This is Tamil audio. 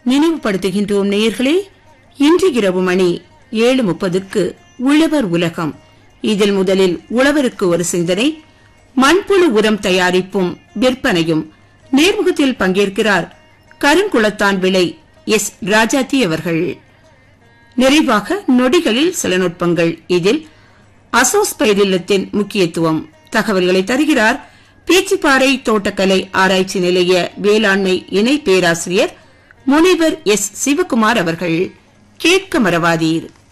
நினைவுபடுத்துகின்றோம் நேயர்களே இன்று இரவு மணி ஏழு முப்பதுக்கு உழவர் உலகம் இதில் முதலில் உழவருக்கு ஒரு சிந்தனை மண்புழு உரம் தயாரிப்பும் விற்பனையும் நேர்முகத்தில் பங்கேற்கிறார் கருங்குளத்தான் விளை எஸ் ராஜாத்தி அவர்கள் நிறைவாக நொடிகளில் சில நுட்பங்கள் இதில் அசோஸ் பயிரில்லத்தின் முக்கியத்துவம் தகவல்களை தருகிறார் பேச்சிப்பாறை தோட்டக்கலை ஆராய்ச்சி நிலைய வேளாண்மை இணை பேராசிரியர் முனைவர் எஸ் சிவகுமார் அவர்கள் கேட்க மறவாதீர்